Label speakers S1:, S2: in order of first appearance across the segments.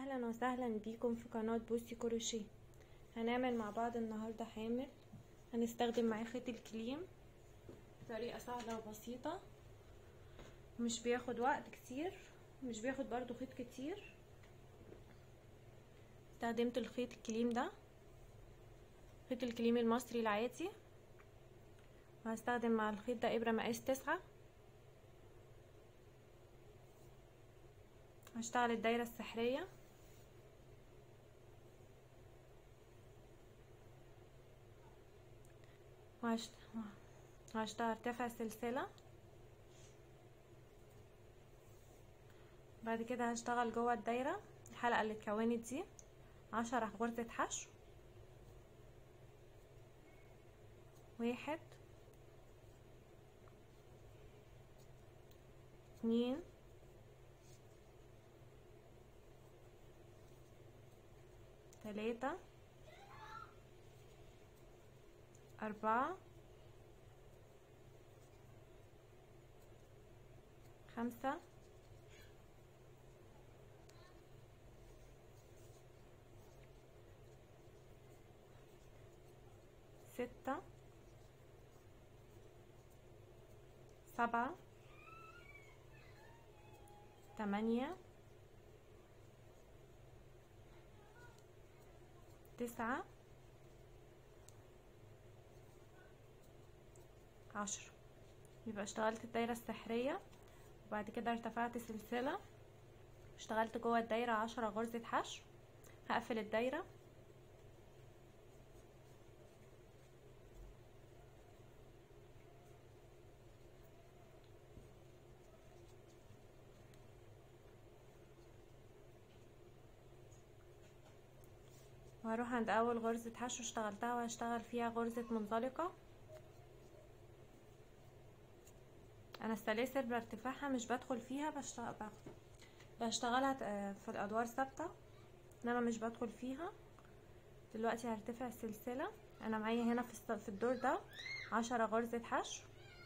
S1: اهلا وسهلا بيكم في قناة بوسي كروشيه هنعمل مع بعض النهاردة حامل هنستخدم معاه خيط الكليم طريقة سهلة وبسيطة مش بياخد وقت كتير مش بياخد برضو خيط كتير استخدمت الخيط الكليم ده خيط الكليم المصري العادي وهستخدم مع الخيط ده ابرة مقاس تسعة هشتغل الدايرة السحرية وهشتغل ارتفع سلسلة بعد كده هشتغل جوه الدايرة الحلقة اللي اتكونت دي عشرة غرزة حشو واحد اتنين تلاتة أربعة خمسة ستة سبعة تمانية تسعة عشرة يبقى اشتغلت الدايرة السحرية وبعد كده ارتفعت سلسلة اشتغلت جوه الدايرة عشرة غرزة حشو هقفل الدايرة وهروح عند اول غرزة حشو اشتغلتها وهشتغل فيها غرزة منزلقة انا السلاسل بارتفاعها مش بدخل فيها بشتغل بشتغلها في الادوار ثابتة انما مش بدخل فيها دلوقتي هرتفع السلسلة انا معايا هنا في الدور ده عشرة غرزة حشو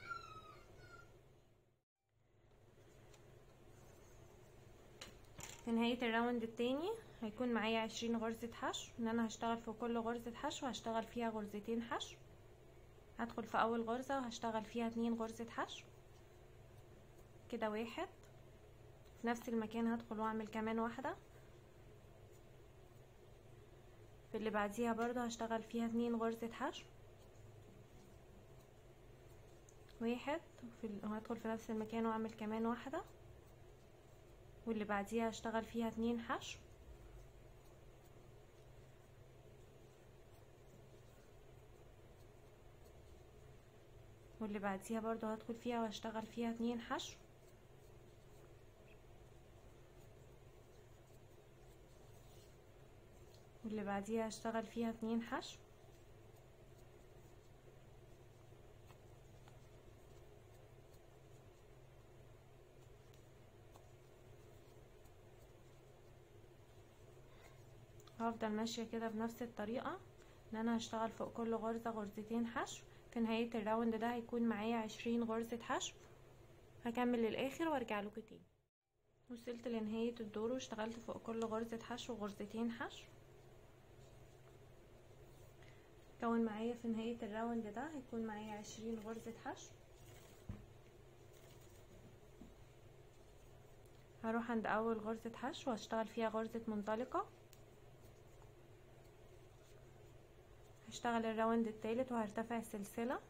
S1: في نهاية الراوند التاني هيكون معايا عشرين غرزة حشو ان انا هشتغل في كل غرزة حشو هشتغل فيها غرزتين حشو هدخل في اول غرزة وهشتغل فيها اتنين غرزة حشو كده واحد في نفس المكان هدخل واعمل كمان واحدة في اللي بعديها برضو هشتغل فيها اتنين غرزة حشو واحد في هدخل في نفس المكان واعمل كمان واحدة واللي بعديها هشتغل فيها اتنين حشو واللي بعديها برضو هدخل فيها وهشتغل فيها اتنين حشو واللي بعديها هشتغل فيها اتنين حشو هفضل ماشية كده بنفس الطريقة ان انا هشتغل فوق كل غرزة غرزتين حشو في نهاية الراوند ده هيكون معايا عشرين غرزة حشو هكمل للاخر وارجع لكم تاني وصلت لنهاية الدور واشتغلت فوق كل غرزة حشو غرزتين حشو كون معايا في نهاية الراوند ده هيكون معايا عشرين غرزة حشو هروح عند اول غرزة حشو وهشتغل فيها غرزة منطلقة هشتغل الراوند التالت وهرتفع السلسلة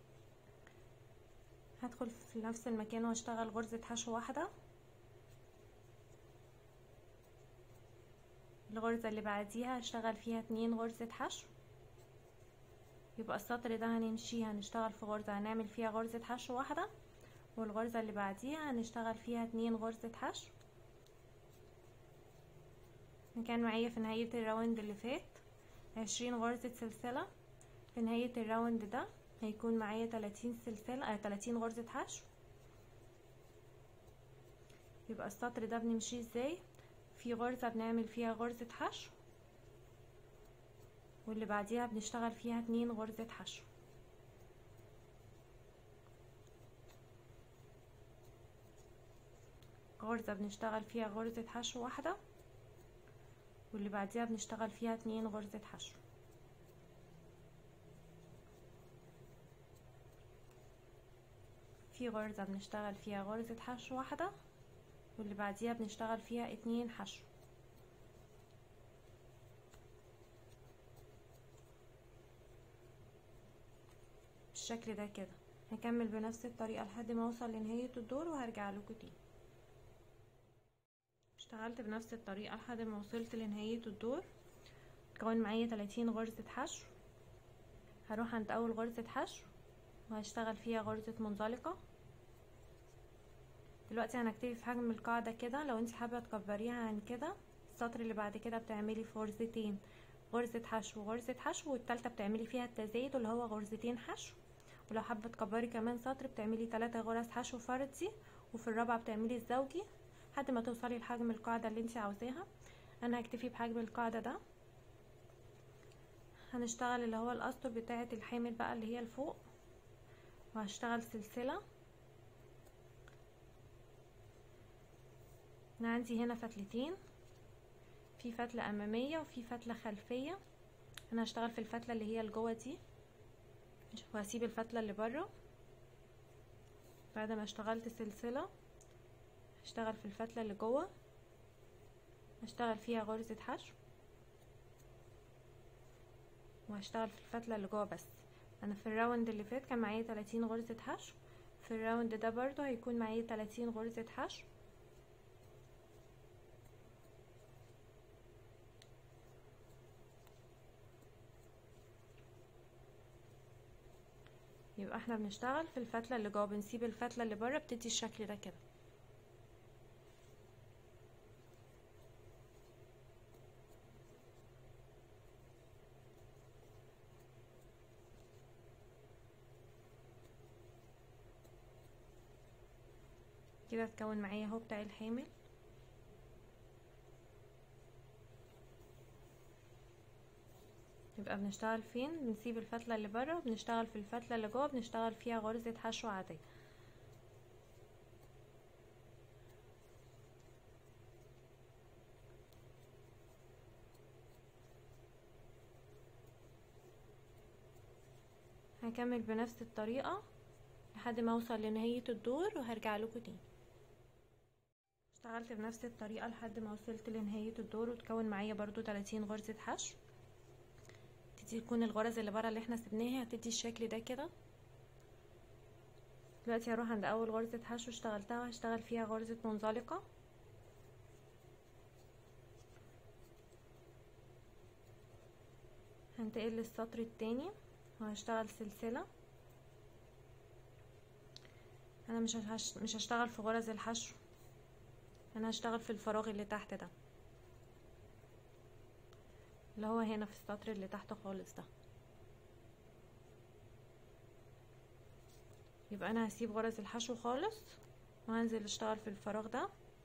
S1: هدخل في نفس المكان وهشتغل غرزة حشو واحدة الغرزة اللي بعديها هشتغل فيها اتنين غرزة حشو يبقى السطر ده هنمشيه هنشتغل في غرزة هنعمل فيها غرزة حشو واحدة والغرزة اللي بعديها هنشتغل فيها اتنين غرزة حشو كان معايا في نهاية الراوند اللي فات عشرين غرزة سلسلة في نهاية الراوند ده هيكون معايا تلاتين سلسلة اه تلاتين غرزة حشو يبقى السطر ده بنمشيه ازاي في غرزة بنعمل فيها غرزة حشو واللي بعديها بنشتغل فيها اتنين غرزة حشو غرزة بنشتغل فيها غرزة حشو واحدة واللي بعديها بنشتغل فيها اتنين غرزة حشو في غرزة بنشتغل فيها غرزة حشو واحدة واللي بعديها بنشتغل فيها اتنين حشو بالشكل ده كده هكمل بنفس الطريقة لحد ما اوصل لنهاية الدور وهرجع لكم تاني اشتغلت بنفس الطريقة لحد ما وصلت لنهاية الدور كون معايا 30 غرزة حشو هروح عند اول غرزة حشو وهشتغل فيها غرزة منزلقة دلوقتي هنكتفي في حجم القاعدة كده لو انت حابة تكبريها عن كده السطر اللي بعد كده بتعملي في غرزتين غرزة حشو وغرزة حشو والتالتة بتعملي فيها التزايد اللي هو غرزتين حشو ولو حابة تكبري كمان سطر بتعملي تلاتة غرز حشو فردي وفي الرابعة بتعملي الزوجي لحد ما توصلي لحجم القاعدة اللي انت عاوزاها انا هكتفي بحجم القاعدة ده هنشتغل اللي هو الاسطر بتاعة الحامل بقى اللي هي لفوق وهشتغل سلسلة انا عندي هنا فتلتين في فتلة امامية وفي فتلة خلفية انا هشتغل في الفتلة اللي هي الجوه دي وهسيب الفتلة اللي برا بعد ما اشتغلت سلسلة هشتغل في الفتلة اللي جوه هشتغل فيها غرزة حشو وهشتغل في الفتلة اللي جوه بس انا في الراوند اللي فات كان معايا 30 غرزة حشو في الراوند ده برضو هيكون معايا 30 غرزة حشو يبقى احنا بنشتغل في الفتلة اللي جوه بنسيب الفتلة اللي بره بتدي الشكل ده كده كده اتكون معايا اهو بتاع الحامل يبقى بنشتغل فين بنسيب الفتلة اللي بره وبنشتغل في الفتلة اللي جوه بنشتغل فيها غرزة حشو عادية هكمل بنفس الطريقة لحد ما اوصل لنهاية الدور وهرجع لكم تاني اشتغلت بنفس الطريقة لحد ما وصلت لنهاية الدور وتكون معايا برضو 30 غرزة حشو تبتدي تكون الغرز اللي بره اللي احنا سبناها هتدي الشكل ده كده دلوقتي هروح عند اول غرزة حشو اشتغلتها وهشتغل فيها غرزة منزلقة هنتقل للسطر التاني وهشتغل سلسلة انا مش هش... مش هشتغل في غرز الحشو انا هشتغل في الفراغ اللي تحت ده اللي هو هنا في السطر اللي تحت خالص ده يبقى انا هسيب غرز الحشو خالص وهنزل اشتغل في الفراغ ده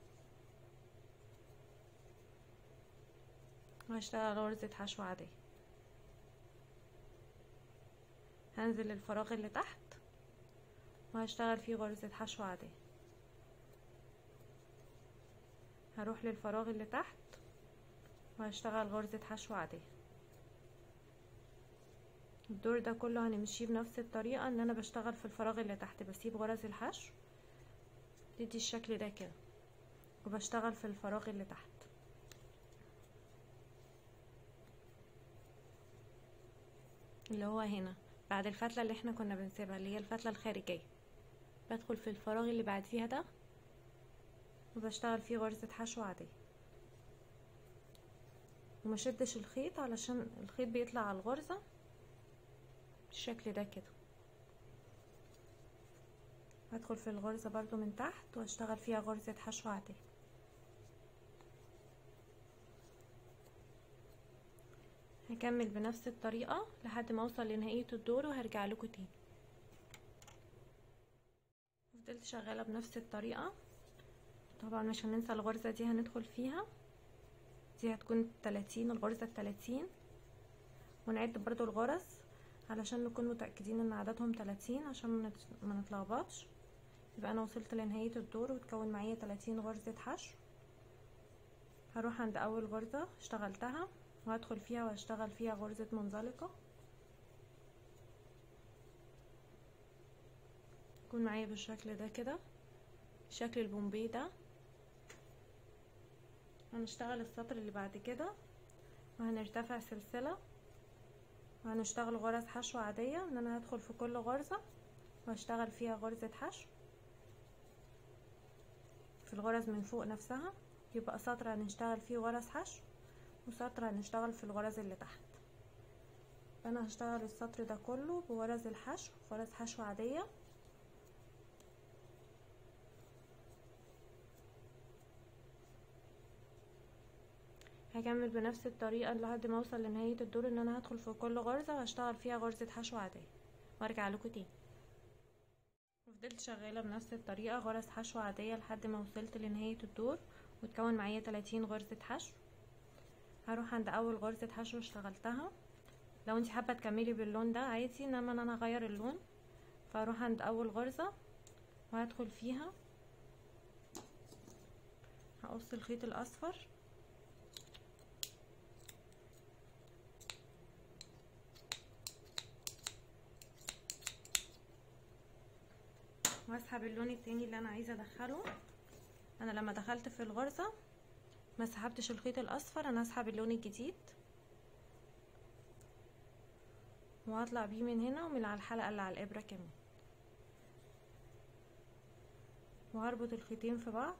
S1: وهشتغل غرزة حشو عادية هنزل الفراغ اللي تحت وهشتغل فيه غرزة حشو عادية هروح للفراغ اللي تحت وهشتغل غرزة حشو عادية الدور ده كله هنمشيه بنفس الطريقة ان انا بشتغل في الفراغ اللي تحت بسيب غرز الحشو تدي الشكل ده كده وبشتغل في الفراغ اللي تحت اللي هو هنا بعد الفتلة اللي احنا كنا بنسيبها اللي هي الفتلة الخارجية بدخل في الفراغ اللي بعديها ده وبشتغل فيه غرزة حشو عادية وما شدش الخيط علشان الخيط بيطلع على الغرزة بالشكل ده كده هدخل في الغرزة برضو من تحت واشتغل فيها غرزة حشو عادية هكمل بنفس الطريقة لحد ما اوصل لنهاية الدور وهرجع لكم تاني فضلت شغالة بنفس الطريقة طبعا مش هننسى الغرزة دي هندخل فيها دي هتكون تلاتين الغرزة التلاتين ونعد برضو الغرز علشان نكون متأكدين ان عددهم تلاتين عشان ما نتلخبطش يبقى انا وصلت لنهاية الدور وتكون معايا تلاتين غرزة حشو هروح عند اول غرزة اشتغلتها وهدخل فيها وهشتغل فيها غرزة منزلقة يكون معايا بالشكل ده كده شكل البومبي ده هنشتغل السطر اللي بعد كده وهنرتفع سلسلة وهنشتغل غرز حشو عادية ان انا هدخل في كل غرزة وهشتغل فيها غرزة حشو في الغرز من فوق نفسها يبقى سطر هنشتغل فيه غرز حشو وسطر هنشتغل في الغرز اللي تحت فانا هشتغل السطر ده كله بغرز الحشو غرز حشو عادية هكمل بنفس الطريقة لحد ما اوصل لنهاية الدور ان انا هدخل في كل غرزة وهشتغل فيها غرزة حشو عادية وارجع لكم تاني وفضلت شغالة بنفس الطريقة غرز حشو عادية لحد ما وصلت لنهاية الدور وتكون معايا 30 غرزة حشو هروح عند اول غرزة حشو اشتغلتها لو انت حابة تكملي باللون ده عادي انما انا اغير اللون فاروح عند اول غرزة وهدخل فيها هقص الخيط الاصفر واسحب اللون التاني اللي انا عايزه ادخله انا لما دخلت في الغرزه ما سحبتش الخيط الاصفر انا هسحب اللون الجديد وهطلع بيه من هنا ومن على الحلقه اللي على الابره كمان وهربط الخيطين في بعض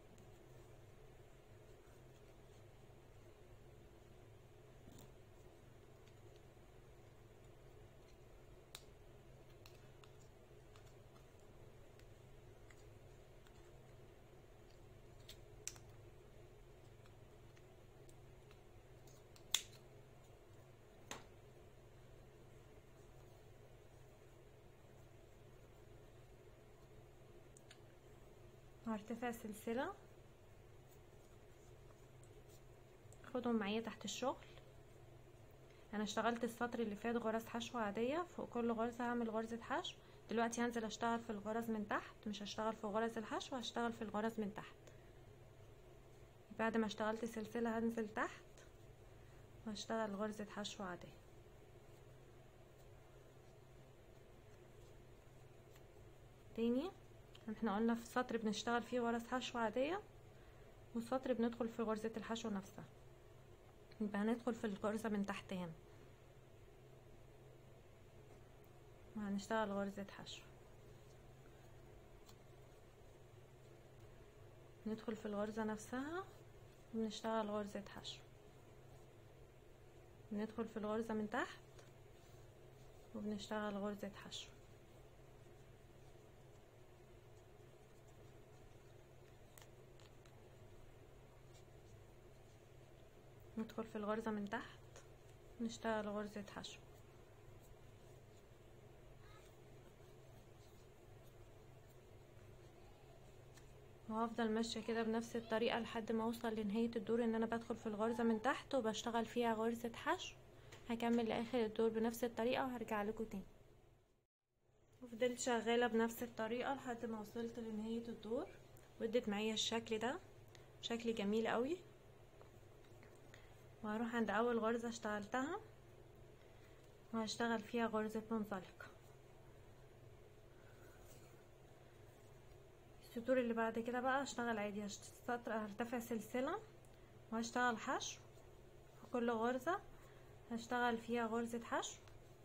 S1: هرتفع سلسلة خدهم معايا تحت الشغل انا اشتغلت السطر اللي فات غرز حشو عادية فوق كل غرزة هعمل غرزة حشو دلوقتي هنزل اشتغل في الغرز من تحت مش هشتغل في غرز الحشو هشتغل في الغرز من تحت بعد ما اشتغلت سلسلة هنزل تحت وهشتغل غرزة حشو عادية تاني احنا قلنا في سطر بنشتغل فيه غرز حشو عادية وسطر بندخل في غرزة الحشو نفسها يبقى هندخل في الغرزة من تحت هنا وهنشتغل غرزة حشو ندخل في الغرزة نفسها ونشتغل غرزة حشو ندخل في الغرزة من تحت وبنشتغل غرزة حشو ندخل في الغرزة من تحت نشتغل غرزة حشو وهفضل ماشية كده بنفس الطريقة لحد ما اوصل لنهاية الدور ان انا بدخل في الغرزة من تحت وبشتغل فيها غرزة حشو هكمل لاخر الدور بنفس الطريقة وهرجع لكم تاني وفضلت شغالة بنفس الطريقة لحد ما وصلت لنهاية الدور وادت معايا الشكل ده شكل جميل قوي وهروح عند اول غرزة اشتغلتها وهشتغل فيها غرزة منزلقة السطور اللي بعد كده بقى اشتغل عادي سطر هرتفع سلسلة وهشتغل حشو في كل غرزة هشتغل فيها غرزة حشو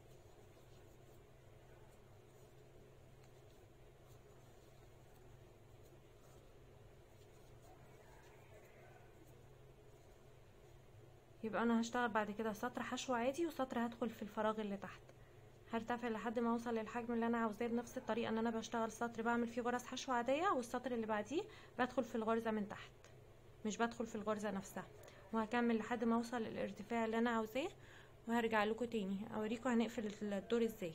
S1: يبقى انا هشتغل بعد كده سطر حشو عادي وسطر هدخل في الفراغ اللي تحت هرتفع لحد ما اوصل للحجم اللي انا عاوزاه بنفس الطريقه ان انا بشتغل سطر بعمل فيه غرز حشو عاديه والسطر اللي بعديه بدخل في الغرزه من تحت مش بدخل في الغرزه نفسها وهكمل لحد ما اوصل للارتفاع اللي انا عاوزاه وهرجع لكم تاني اوريكم هنقفل الدور ازاي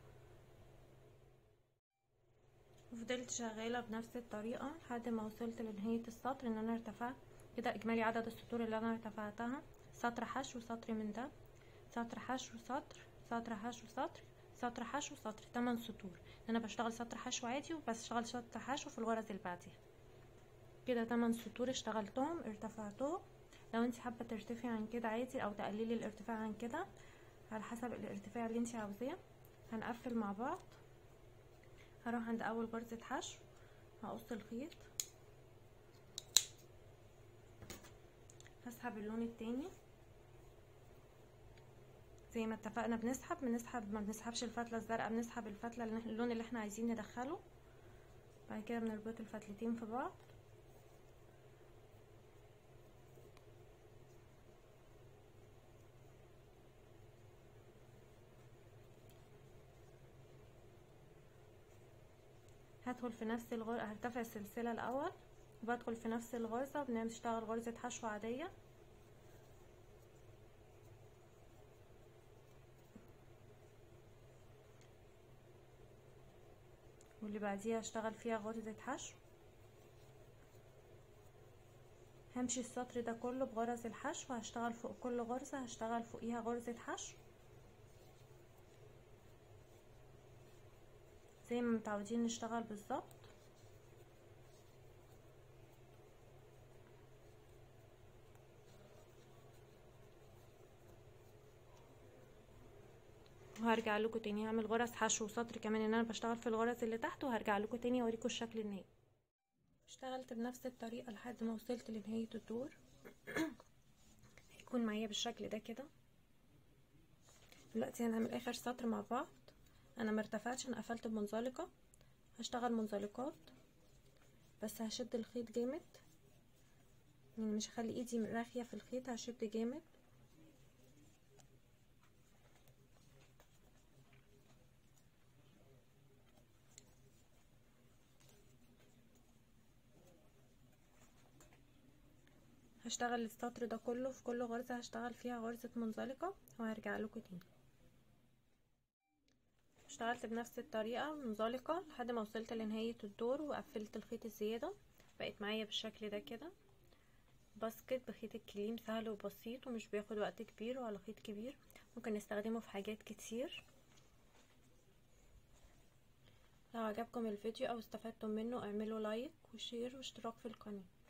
S1: وفضلت شغاله بنفس الطريقه لحد ما وصلت لنهايه السطر ان انا ارتفعت كده اجمالي عدد السطور اللي انا ارتفعتها سطر حشو سطر من ده سطر حشو سطر سطر حشو سطر سطر حشو سطر 8 سطور انا بشتغل سطر حشو عادي وبشتغل سطر حشو في الغرز اللي بعديها كده 8 سطور اشتغلتهم ارتفعتهم لو انت حابه ترتفعي عن كده عادي او تقللي الارتفاع عن كده على حسب الارتفاع اللي انت عاوزاه هنقفل مع بعض هروح عند اول غرزه حشو هقص الخيط هسحب اللون التاني زي ما اتفقنا بنسحب بنسحب ما بنسحبش الفتله الزرقاء بنسحب الفتله اللون اللي احنا عايزين ندخله بعد كده بنربط الفتلتين في بعض هدخل في نفس الغرزة هرتفع السلسلة الأول وبدخل في نفس الغرزة بنشتغل غرزة حشو عادية واللي بعديها هشتغل فيها غرزة حشو همشي السطر ده كله بغرز الحشو هشتغل فوق كل غرزة هشتغل فوقيها غرزة حشو زي ما متعودين نشتغل بالظبط وهرجع لكم تاني هعمل غرز حشو وسطر كمان ان انا بشتغل في الغرز اللي تحت وهرجع لكم تاني اوريكم الشكل النهائي اشتغلت بنفس الطريقه لحد ما وصلت لنهايه الدور هيكون معايا بالشكل ده كده دلوقتي هنعمل اخر سطر مع بعض انا مرتفعتش انا قفلت بمنزلقه هشتغل منزلقات بس هشد الخيط جامد يعني مش هخلي ايدي راخيه في الخيط هشد جامد هشتغل السطر ده كله في كل غرزة هشتغل فيها غرزة منزلقة وهرجع لكم تاني اشتغلت بنفس الطريقة منزلقة لحد ما وصلت لنهاية الدور وقفلت الخيط الزيادة بقت معايا بالشكل ده كده باسكت بخيط الكليم سهل وبسيط ومش بياخد وقت كبير ولا خيط كبير ممكن نستخدمه في حاجات كتير لو عجبكم الفيديو او استفدتم منه اعملوا لايك وشير واشتراك في القناه